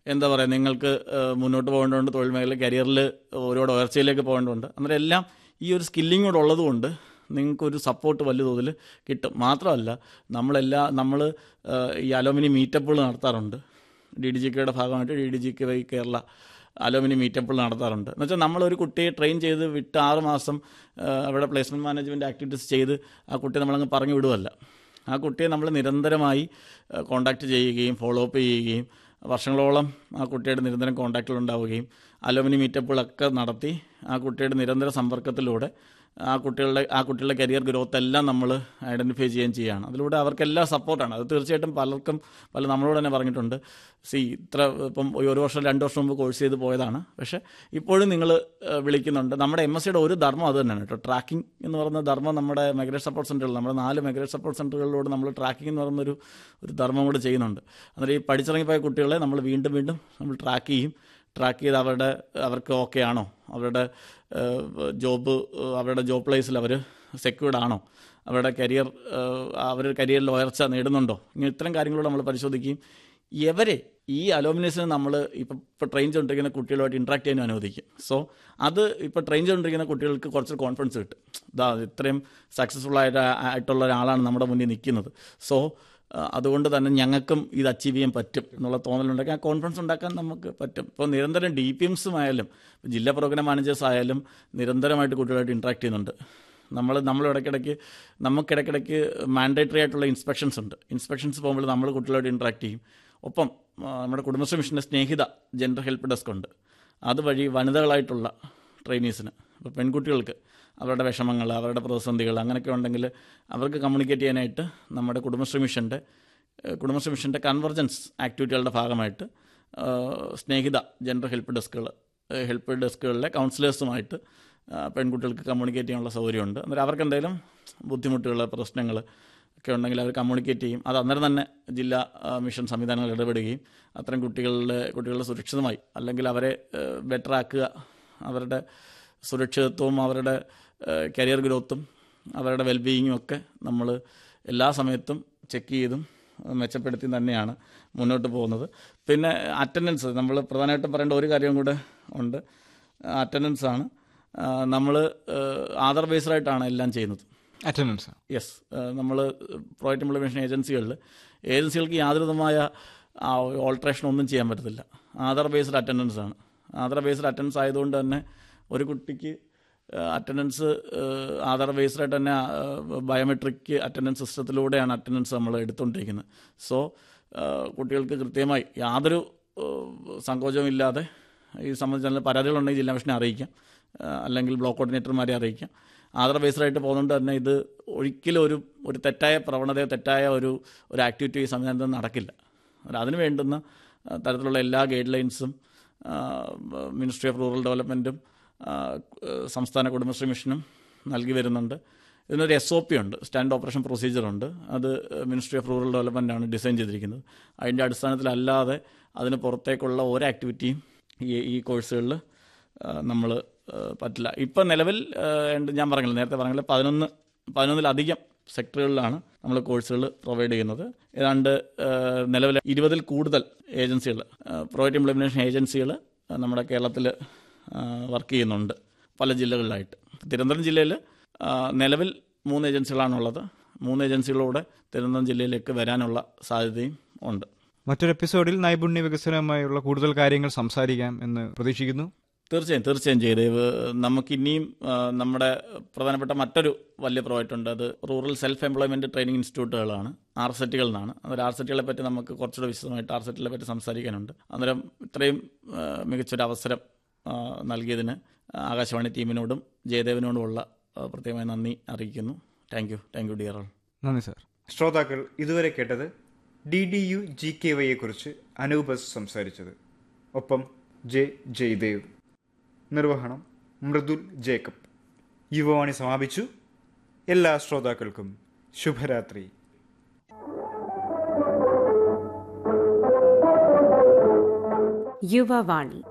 എന്താ പറയുക നിങ്ങൾക്ക് ഏഹ്, മുന്നോട്ട് പോകേണ്ടതുണ്ട് തൊഴിൽ മേഖല കരിയറിൽ ഒരുപാട് ഉയർച്ചയിലേക്ക് പോകേണ്ടതുണ്ട് അന്നേരം എല്ലാം ഈ ഒരു സ്കില്ലിംഗ് കൂടെ ഉള്ളതുകൊണ്ട് നിങ്ങൾക്കൊരു സപ്പോർട്ട് വലിയ തോതിൽ കിട്ടും മാത്രമല്ല നമ്മളെല്ലാ നമ്മൾ ഈ അലോമിനി മീറ്റപ്പുകൾ നടത്താറുണ്ട് ഡി ഡി ജി കെയുടെ ഭാഗമായിട്ട് D D G K Y Kerala alumni മീറ്റപ്പുകൾ നടത്താറുണ്ട് എന്ന് വെച്ചാൽ നമ്മളൊരു കുട്ടിയെ ട്രെയിൻ ചെയ്ത് വിട്ട് ആറ് മാസം ആ, അവിടെ പ്ലേസ്മെൻറ്റ് മാനേജ്മെൻറ്റ് ആക്ടിവിറ്റീസ് ചെയ്ത് ആ കുട്ടിയെ നമ്മളങ്ങ് പറഞ്ഞു വിടുമല്ല ആ കുട്ടിയെ നമ്മൾ നിരന്തരമായി കോണ്ടാക്ട് ചെയ്യുകയും ഫോളോ അപ്പ് ചെയ്യുകയും വർഷങ്ങളോളം ആ കുട്ടിയുടെ നിരന്തരം കോണ്ടാക്റ്റിൽ ഉണ്ടാവുകയും അലോമിനി മീറ്റപ്പുകളൊക്കെ നടത്തി ആ കുട്ടിയുടെ നിരന്തര സമ്പർക്കത്തിലൂടെ ആ കുട്ടികളുടെ ആ കുട്ടികളുടെ കരിയർ ഗ്രോത്ത് എല്ലാം നമ്മൾ ഐഡൻറ്റിഫൈ ചെയ്യുകയും ചെയ്യുകയാണ് അതിലൂടെ അവർക്കെല്ലാം സപ്പോർട്ടാണ് അത് തീർച്ചയായിട്ടും പലർക്കും പല നമ്മളോട് തന്നെ പറഞ്ഞിട്ടുണ്ട് സി ഇത്ര ഇപ്പം ഈ ഒരു വർഷം രണ്ട് വർഷം മുമ്പ് കോഴ്സ് ചെയ്ത് പോയതാണ് പക്ഷേ ഇപ്പോഴും നിങ്ങൾ വിളിക്കുന്നുണ്ട് നമ്മുടെ എം എസ് സിയുടെ ഒരു ധർമ്മം അത് തന്നെയാണ് കേട്ടോ ട്രാക്കിംഗ് എന്ന് പറയുന്ന ധർമ്മം നമ്മുടെ മെഗ്രേറ്റ് സപ്പോർട്ട് സെൻ്ററുകൾ നമ്മുടെ നാല് മെഗ്രേറ്റ് സപ്പോർട്ട് സെൻ്ററുകളിലൂടെ നമ്മൾ ട്രാക്കിംഗ് എന്ന് പറയുന്നൊരു ഒരു ധർമ്മം കൂടെ ചെയ്യുന്നുണ്ട് അന്നേരം ഈ പഠിച്ചിറങ്ങിപ്പോയ കുട്ടികളെ നമ്മൾ വീണ്ടും വീണ്ടും നമ്മൾ ട്രാക്ക് ചെയ്യും ട്രാക്ക് ചെയ്ത് അവരുടെ അവർക്ക് ഓക്കെ ആണോ അവരുടെ ജോബ് അവരുടെ ജോബ് പ്ലേസിൽ അവർ സെക്യൂർഡ് ആണോ അവരുടെ കരിയർ അവർ കരിയറിൽ ഉയർച്ച നേടുന്നുണ്ടോ ഇങ്ങനെ ഇത്തരം കാര്യങ്ങളോട് നമ്മൾ പരിശോധിക്കുകയും ഇവരെ ഈ അലോമിനേഷന് നമ്മൾ ഇപ്പം ഇപ്പോൾ ട്രെയിൻ ചെയ്തുകൊണ്ടിരിക്കുന്ന കുട്ടികളുമായിട്ട് ഇൻട്രാക്ട് ചെയ്യാനും അനുവദിക്കും സോ അത് ഇപ്പോൾ ട്രെയിൻ ചെയ്തുകൊണ്ടിരിക്കുന്ന കുട്ടികൾക്ക് കുറച്ച് കോൺഫിഡൻസ് കിട്ടും ഇതാ ഇത്രയും സക്സസ്ഫുൾ ആയിട്ട് ആയിട്ടുള്ള ഒരാളാണ് നമ്മുടെ മുന്നിൽ നിൽക്കുന്നത് സോ അതുകൊണ്ട് തന്നെ ഞങ്ങൾക്കും ഇത് അച്ചീവ് ചെയ്യാൻ പറ്റും എന്നുള്ള തോന്നലുണ്ടാക്കി ആ കോൺഫിഡൻസ് ഉണ്ടാക്കാൻ നമുക്ക് പറ്റും ഇപ്പോൾ നിരന്തരം ഡി പി എംസും ആയാലും ജില്ലാ പ്രോഗ്രാം മാനേജേഴ്സ് ആയാലും നിരന്തരമായിട്ട് കുട്ടികളായിട്ട് ഇൻട്രാക്ട് ചെയ്യുന്നുണ്ട് നമ്മൾ നമ്മൾ ഇടയ്ക്കിടയ്ക്ക് നമുക്കിടയ്ക്കിടയ്ക്ക് മാൻഡേറ്ററി ആയിട്ടുള്ള ഇൻസ്പെക്ഷൻസ് ഉണ്ട് ഇൻസ്പെക്ഷൻസ് പോകുമ്പോൾ നമ്മൾ കുട്ടികളായിട്ട് ഇൻട്രാക്ട് ചെയ്യും ഒപ്പം ആ, നമ്മുടെ കുടുംബശ്രീ മിഷൻ്റെ സ്നേഹിത ജെൻഡർ ഹെൽപ്പ് ഡെസ്ക് ഉണ്ട് അതുവഴി വനിതകളായിട്ടുള്ള ട്രെയിനീസിന് ഇപ്പോൾ പെൺകുട്ടികൾക്ക് അവരുടെ വിഷമങ്ങൾ അവരുടെ പ്രതിസന്ധികൾ അങ്ങനെയൊക്കെ ഉണ്ടെങ്കിൽ അവർക്ക് കമ്മ്യൂണിക്കേറ്റ് ചെയ്യാനായിട്ട് നമ്മുടെ കുടുംബശ്രീ മിഷൻ്റെ ഏഹ്, കുടുംബശ്രീ മിഷൻ്റെ കൺവർജൻസ് ആക്ടിവിറ്റികളുടെ ഭാഗമായിട്ട് ഏഹ്, Snehitha gender help desks help ഡെസ്കുകളിലെ കൗൺസിലേഴ്സുമായിട്ട് ആ, പെൺകുട്ടികൾക്ക് കമ്മ്യൂണിക്കേറ്റ് ചെയ്യാനുള്ള സൗകര്യമുണ്ട് അന്നേരം അവർക്ക് എന്തെങ്കിലും ബുദ്ധിമുട്ടുകൾ പ്രശ്നങ്ങൾ ഒക്കെ ഉണ്ടെങ്കിൽ അവർ കമ്മ്യൂണിക്കേറ്റ് ചെയ്യും അത് അന്നേരം തന്നെ ജില്ലാ ആ, മിഷൻ സംവിധാനങ്ങൾ ഇടപെടുകയും അത്തരം കുട്ടികളുടെ കുട്ടികളുടെ സുരക്ഷിതമായി അല്ലെങ്കിൽ അവരെ ബെറ്റർ ആക്കുക അവരുടെ സുരക്ഷിതത്വവും അവരുടെ കരിയർ ഗ്രോത്തും അവരുടെ വെൽബീയിങ്ങും ഒക്കെ നമ്മൾ എല്ലാ സമയത്തും ചെക്ക് ചെയ്തും ആ, മെച്ചപ്പെടുത്തി തന്നെയാണ് മുന്നോട്ട് പോകുന്നത് പിന്നെ അറ്റൻഡൻസ് നമ്മൾ പ്രധാനമായിട്ടും പറയേണ്ട ഒരു കാര്യം കൂടെ ഉണ്ട് അറ്റൻഡൻസ് ആണ് നമ്മൾ ആധാർ ബേസ്ഡായിട്ടാണ് എല്ലാം ചെയ്യുന്നത് അറ്റൻഡൻസ് യെസ് നമ്മൾ പ്രോജക്റ്റ് ഇംപ്ലിമേഷൻ ഏജൻസികളിൽ ഏജൻസികൾക്ക് യാതൊരുവിധമായ ഓൾട്രേഷൻ ഒന്നും ചെയ്യാൻ പറ്റത്തില്ല ആധാർ ബേസ്ഡ് അറ്റൻഡൻസ് ആണ് ആധാർ ബേസ്ഡ് അറ്റൻഡൻസ് ആയതുകൊണ്ട് തന്നെ ഒരു കുട്ടിക്ക് അറ്റൻഡൻസ് ആധാർ ബേസ്ഡ് ആയിട്ട് തന്നെ ബയോമെട്രിക് അറ്റൻഡൻസ് സിസ്റ്റത്തിലൂടെയാണ് അറ്റൻഡൻസ് നമ്മൾ എടുത്തുകൊണ്ടിരിക്കുന്നത് സോ കുട്ടികൾക്ക് കൃത്യമായി യാതൊരു ഏഹ്, സങ്കോചവും ഇല്ലാതെ ഈ സംബന്ധിച്ച പരാതികളുണ്ടെങ്കിൽ ജില്ലാ മിഷനെ അറിയിക്കാം ആ, അല്ലെങ്കിൽ ബ്ലോക്ക് കോർഡിനേറ്റർമാരെ അറിയിക്കാം ആധാർ ബേസ്ഡായിട്ട് പോകുന്നതുകൊണ്ട് തന്നെ ഇത് ഒരിക്കലും ഒരു ഒരു തെറ്റായ പ്രവണതയോ തെറ്റായ ഒരു ഒരു ആക്ടിവിറ്റി ഈ സംവിധാനത്തിൽ നടക്കില്ല അത് അതിന് വേണ്ടുന്ന ആ, തരത്തിലുള്ള എല്ലാ ഗൈഡ് ലൈൻസും മിനിസ്ട്രി ഓഫ് റൂറൽ ഡെവലപ്മെൻറ്റും സംസ്ഥാന കുടുംബശ്രീ മിഷനും നൽകി വരുന്നുണ്ട് ഇതിനൊരു എസ് ഒ പി ഉണ്ട് സ്റ്റാൻഡ് ഓപ്പറേഷൻ പ്രൊസീജിയർ ഉണ്ട് അത് മിനിസ്ട്രി ഓഫ് റൂറൽ ഡെവലപ്മെൻ്റ് ആണ് ഡിസൈൻ ചെയ്തിരിക്കുന്നത് അതിൻ്റെ അടിസ്ഥാനത്തിലല്ലാതെ അതിന് പുറത്തേക്കുള്ള ഒരു ആക്ടിവിറ്റിയും ഈ ഈ കോഴ്സുകളിൽ നമ്മൾ പറ്റില്ല ഇപ്പം നിലവിൽ ആ, ഉണ്ട് ഞാൻ പറഞ്ഞില്ല നേരത്തെ പറഞ്ഞില്ല പതിനൊന്ന് പതിനൊന്നിലധികം സെക്ടറുകളിലാണ് നമ്മൾ കോഴ്സുകൾ പ്രൊവൈഡ് ചെയ്യുന്നത് ഏതാണ്ട് ആ, നിലവിൽ ഇരുപതിൽ കൂടുതൽ ഏജൻസികൾ പ്രൊവൈഡ് ഇംപ്ലിമെൻറ്റേഷൻ ഏജൻസികൾ നമ്മുടെ കേരളത്തിൽ വർക്ക് ചെയ്യുന്നുണ്ട് പല ജില്ലകളിലായിട്ട് തിരുവനന്തപുരം ജില്ലയിൽ നിലവിൽ മൂന്ന് ഏജൻസികളാണുള്ളത് മൂന്ന് ഏജൻസികളൂടെ തിരുവനന്തപുരം ജില്ലയിലേക്ക് വരാനുള്ള സാധ്യതയും ഉണ്ട് മറ്റൊരു എപ്പിസോഡിൽ നൈപുണ്യ വികസനവുമായുള്ള കൂടുതൽ കാര്യങ്ങൾ സംസാരിക്കാം എന്ന് പ്രതീക്ഷിക്കുന്നു തീർച്ചയായും തീർച്ചയായും ജയദേവ് നമുക്കിനിയും ആ, നമ്മുടെ പ്രധാനപ്പെട്ട മറ്റൊരു വലിയ പ്രോജക്റ്റ് ഉണ്ട് അത് റൂറൽ സെൽഫ് എംപ്ലോയ്മെന്റ് ട്രെയിനിങ് ഇൻസ്റ്റിറ്റ്യൂട്ടുകളാണ് ആർ സെറ്റുകളിൽ നിന്നാണ് അന്നേരം ആർ സെറ്റുകളെ പറ്റി നമുക്ക് കുറച്ചുകൂടെ വിശദമായിട്ട് ആർ സെറ്റുകളെ പറ്റി സംസാരിക്കാനുണ്ട് അന്നേരം ഇത്രയും ആ, മികച്ചൊരു അവസരം ആ, നൽകിയതിന് ആകാശവാണി ടീമിനോടും ജയദേവിനോടുമുള്ള ആ, പ്രത്യേകമായി നന്ദി അറിയിക്കുന്നു thank you thank you dear all നന്ദി സാർ ശ്രോതാക്കൾ ഇതുവരെ കേട്ടത് D D U G K വൈയെക്കുറിച്ച് അനൂപസ് സംസാരിച്ചത് ഒപ്പം ജെ ജയ്ദേവ് നിർവഹണം മൃദുൽ ജേക്കബ് യുവവാണി സമാപിച്ചു എല്ലാ ശ്രോതാക്കൾക്കും ശുഭരാത്രി യുവവാണി